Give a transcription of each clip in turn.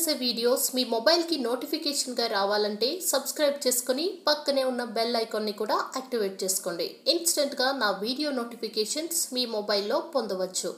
చేసే వీడియోస్ మీ మొబైల్కి నోటిఫికేషన్గా రావాలంటే సబ్స్క్రైబ్ చేసుకొని పక్కనే ఉన్న బెల్ ఐకాన్ని కూడా యాక్టివేట్ చేసుకోండి ఇన్స్టెంట్గా నా వీడియో నోటిఫికేషన్స్ మీ మొబైల్లో పొందవచ్చు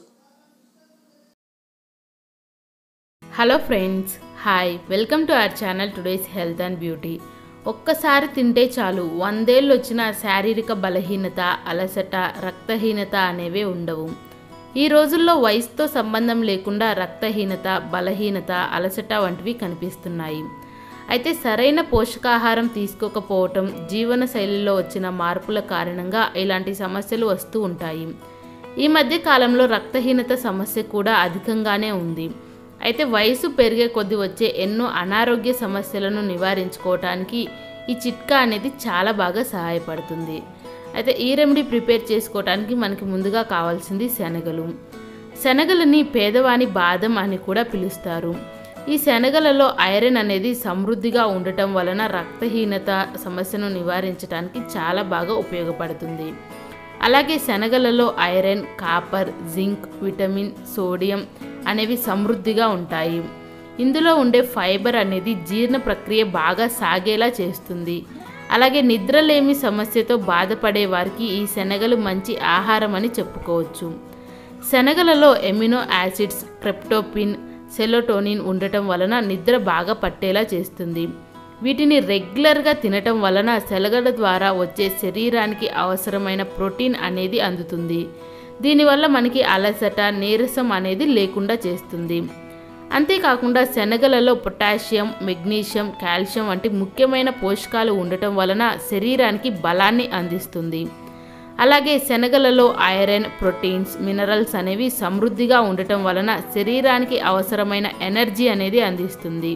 hello friends hi welcome to our channel today's health and beauty ఒక్కసారి తింటే చాలు వందేళ్ళు వచ్చిన శారీరక బలహీనత అలసట రక్తహీనత అనేవే ఉండవు ఈ రోజుల్లో వయసుతో సంబంధం లేకుండా రక్తహీనత బలహీనత అలసట వంటివి కనిపిస్తున్నాయి అయితే సరైన పోషకాహారం తీసుకోకపోవటం జీవన శైలిలో వచ్చిన మార్పుల కారణంగా ఇలాంటి సమస్యలు వస్తూ ఉంటాయి ఈ మధ్య కాలంలో రక్తహీనత సమస్య కూడా అధికంగానే ఉంది అయితే వయసు పెరిగే కొద్ది వచ్చే ఎన్నో అనారోగ్య సమస్యలను నివారించుకోవటానికి ఈ చిట్కా అనేది చాలా బాగా సహాయపడుతుంది అయితే ఈ రెమెడీ ప్రిపేర్ చేసుకోవటానికి మనకి ముందుగా కావాల్సింది శనగలు శనగలని పేదవాని బాదం అని కూడా పిలుస్తారు ఈ శనగలలో ఐరన్ అనేది సమృద్ధిగా ఉండటం వలన రక్తహీనత సమస్యను నివారించడానికి చాలా బాగా ఉపయోగపడుతుంది అలాగే శనగలలో iron copper zinc vitamin sodium అనేవి సమృద్ధిగా ఉంటాయి ఇందులో ఉండే ఫైబర్ అనేది జీర్ణ ప్రక్రియ బాగా సాగేలా చేస్తుంది అలాగే నిద్రలేమి సమస్యతో బాధపడే వారికి ఈ శనగలు మంచి ఆహారం అని చెప్పుకోవచ్చు శనగలలో ఎమినో యాసిడ్స్ ట్రెప్టోపిన్ సెలోటోనిన్ ఉండటం వలన నిద్ర బాగా పట్టేలా చేస్తుంది వీటిని రెగ్యులర్గా తినటం వలన శనగల ద్వారా వచ్చే శరీరానికి అవసరమైన ప్రోటీన్ అనేది అందుతుంది దీనివల్ల మనకి అలసట నీరసం అనేది లేకుండా చేస్తుంది అంతేకాకుండా శనగలలో పొటాషియం మెగ్నీషియం కాల్షియం వంటి ముఖ్యమైన పోషకాలు ఉండటం వలన శరీరానికి బలాన్ని అందిస్తుంది అలాగే శనగలలో ఐరన్ ప్రోటీన్స్ మినరల్స్ అనేవి సమృద్ధిగా ఉండటం వలన శరీరానికి అవసరమైన ఎనర్జీ అనేది అందిస్తుంది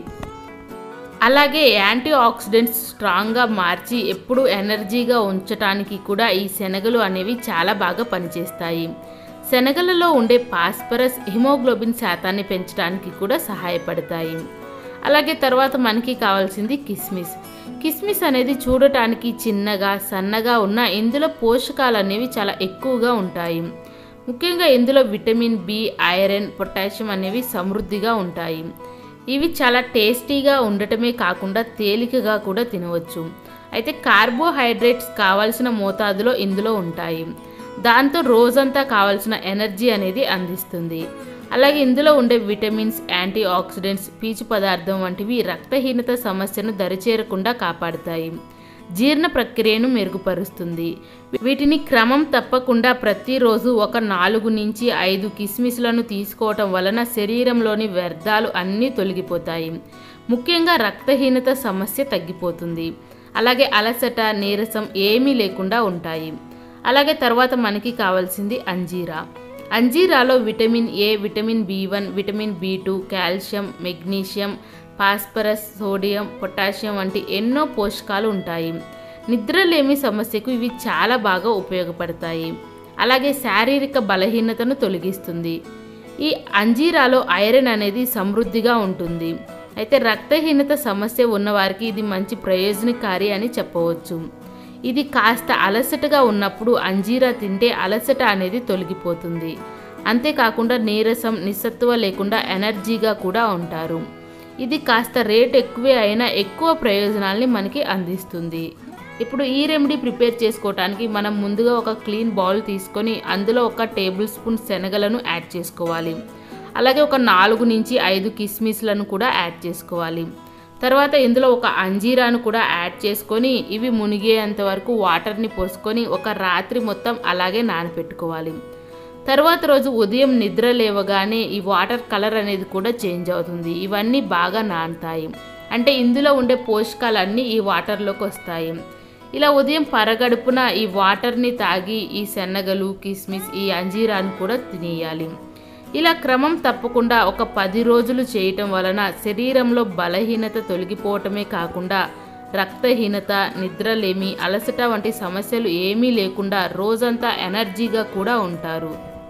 అలాగే యాంటీ ఆక్సిడెంట్స్ స్ట్రాంగ్గా మార్చి ఎప్పుడూ ఎనర్జీగా ఉంచటానికి కూడా ఈ శనగలు అనేవి చాలా బాగా పనిచేస్తాయి శనగలలో ఉండే పాస్పరస్ హిమోగ్లోబిన్ శాతాన్ని పెంచడానికి కూడా సహాయపడతాయి అలాగే తర్వాత మనకి కావాల్సింది కిస్మిస్ కిస్మిస్ అనేది చూడటానికి చిన్నగా సన్నగా ఉన్న ఇందులో పోషకాలు అనేవి చాలా ఎక్కువగా ఉంటాయి ముఖ్యంగా ఇందులో విటమిన్ బి ఐరన్ పొటాషియం అనేవి సమృద్ధిగా ఉంటాయి ఇవి చాలా టేస్టీగా ఉండటమే కాకుండా తేలికగా కూడా తినవచ్చు అయితే కార్బోహైడ్రేట్స్ కావాల్సిన మోతాదులో ఇందులో ఉంటాయి దాంతో రోజంతా కావాల్సిన ఎనర్జీ అనేది అందిస్తుంది అలాగే ఇందులో ఉండే విటమిన్స్ యాంటీ ఆక్సిడెంట్స్ పీచు పదార్థం వంటివి రక్తహీనత సమస్యను దరిచేరకుండా కాపాడుతాయి జీర్ణ ప్రక్రియను మెరుగుపరుస్తుంది వీటిని క్రమం తప్పకుండా ప్రతిరోజు ఒక నాలుగు నుంచి ఐదు కిస్మిస్లను తీసుకోవటం వలన శరీరంలోని వ్యర్థాలు అన్నీ తొలగిపోతాయి ముఖ్యంగా రక్తహీనత సమస్య తగ్గిపోతుంది అలాగే అలసట నీరసం ఏమీ లేకుండా ఉంటాయి అలాగే తర్వాత మనకి కావాల్సింది అంజీరా అంజీరాలో vitamin A vitamin B one vitamin B two calcium magnesium phosphorus sodium potassium వంటి ఎన్నో పోషకాలు ఉంటాయి నిద్రలేమి సమస్యకు ఇవి చాలా బాగా ఉపయోగపడతాయి అలాగే శారీరక బలహీనతను తొలగిస్తుంది ఈ అంజీరాలో ఐరన్ అనేది సమృద్ధిగా ఉంటుంది అయితే రక్తహీనత సమస్య ఉన్నవారికి ఇది మంచి ప్రయోజనకారి అని చెప్పవచ్చు ఇది కాస్త అలసటగా ఉన్నప్పుడు అంజీరా తింటే అలసట అనేది తొలగిపోతుంది అంతేకాకుండా నీరసం నిస్సత్వ లేకుండా ఎనర్జీగా కూడా ఉంటారు ఇది కాస్త రేట్ ఎక్కువే అయినా ఎక్కువ ప్రయోజనాల్ని మనకి అందిస్తుంది ఇప్పుడు ఈ రెమెడీ ప్రిపేర్ చేసుకోవడానికి మనం ముందుగా ఒక క్లీన్ బౌల్ తీసుకొని అందులో ఒక టేబుల్ స్పూన్ శనగలను యాడ్ చేసుకోవాలి అలాగే ఒక నాలుగు నుంచి ఐదు కిస్మిస్లను కూడా యాడ్ చేసుకోవాలి తర్వాత ఇందులో ఒక అంజీరాను కూడా యాడ్ చేసుకొని ఇవి మునిగేంత వరకు వాటర్ని పోసుకొని ఒక రాత్రి మొత్తం అలాగే నానపెట్టుకోవాలి తర్వాత రోజు ఉదయం నిద్ర లేవగానే ఈ వాటర్ కలర్ అనేది కూడా చేంజ్ అవుతుంది ఇవన్నీ బాగా నానుతాయి అంటే ఇందులో ఉండే పోషకాలన్నీ ఈ వాటర్లోకి వస్తాయి ఇలా ఉదయం పరగడుపున ఈ వాటర్ని తాగి ఈ శనగలు కిస్మిస్ ఈ అంజీరాను కూడా తినేయాలి ఇలా క్రమం తప్పకుండా ఒక పది రోజులు చేయటం వలన శరీరంలో బలహీనత తొలగిపోవటమే కాకుండా రక్తహీనత నిద్రలేమి అలసట వంటి సమస్యలు ఏమీ లేకుండా రోజంతా ఎనర్జీగా కూడా ఉంటారు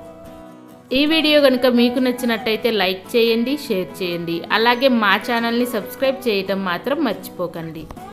ఈ వీడియో కనుక మీకు నచ్చినట్టయితే లైక్ చేయండి షేర్ చేయండి అలాగే మా ఛానల్ని సబ్స్క్రైబ్ చేయటం మాత్రం మర్చిపోకండి